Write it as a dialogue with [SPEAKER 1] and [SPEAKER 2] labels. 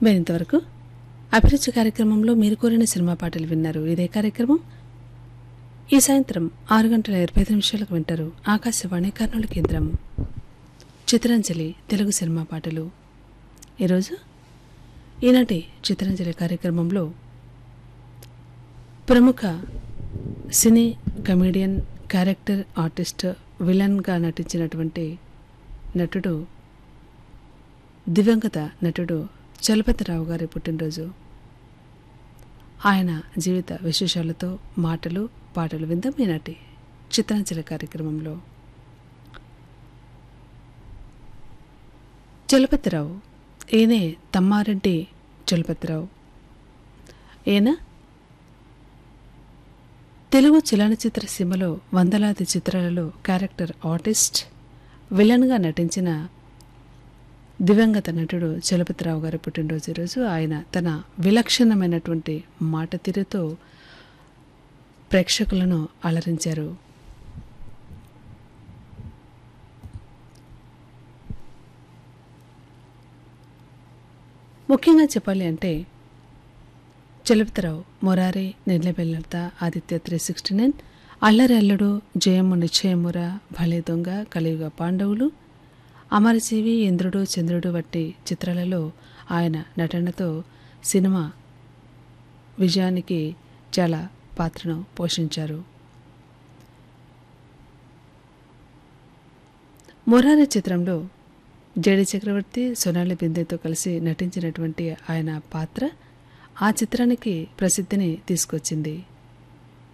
[SPEAKER 1] మీరు ఇంతవరకు అభిరుచి కార్యక్రమంలో మీరు కోరిన సినిమా పాటలు విన్నారు ఇదే కార్యక్రమం ఈ సాయంత్రం ఆరు గంటల ఇరవై ఐదు నిమిషాలకు వింటారు ఆకాశవాణి కర్నూలు కేంద్రం చిత్రాంజలి తెలుగు సినిమా పాటలు ఈరోజు ఈనాటి చిత్రాంజలి కార్యక్రమంలో ప్రముఖ సినీ కమేడియన్ క్యారెక్టర్ ఆర్టిస్ట్ విలన్గా నటించినటువంటి నటుడు దివంగత నటుడు చలపతిరావు గారి పుట్టినరోజు ఆయన జీవిత విశేషాలతో మాటలు పాటలు విందాం ఈనాటి చిత్రాంజలి కార్యక్రమంలో చలపతిరావు ఈయనే తమ్మారెడ్డి చలపతిరావు ఈయన తెలుగు చలనచిత్ర సీమలో వందలాది చిత్రాలలో క్యారెక్టర్ ఆర్టిస్ట్ విలన్గా నటించిన దివంగత నటుడు చలపతిరావు గారి పుట్టినరోజు ఈరోజు ఆయన తన విలక్షణమైనటువంటి మాట తీరుతో ప్రేక్షకులను అలరించారు ముఖ్యంగా చెప్పాలి అంటే చలపతిరావు మొరారి నెల్లబెల్లత Aditya three sixty nine Allari Alludu జయము నిశ్చయముర భలే దొంగ కలియుగ పాండవులు అమరజీవి ఇంద్రుడు చంద్రుడు వంటి చిత్రాలలో ఆయన నటనతో సినిమా విజయానికి చాలా పాత్రను పోషించారు మొరారి చిత్రంలో జేడి చక్రవర్తి సొనాలి బిందెతో కలిసి నటించినటువంటి ఆయన పాత్ర ఆ చిత్రానికి ప్రసిద్ధిని తీసుకొచ్చింది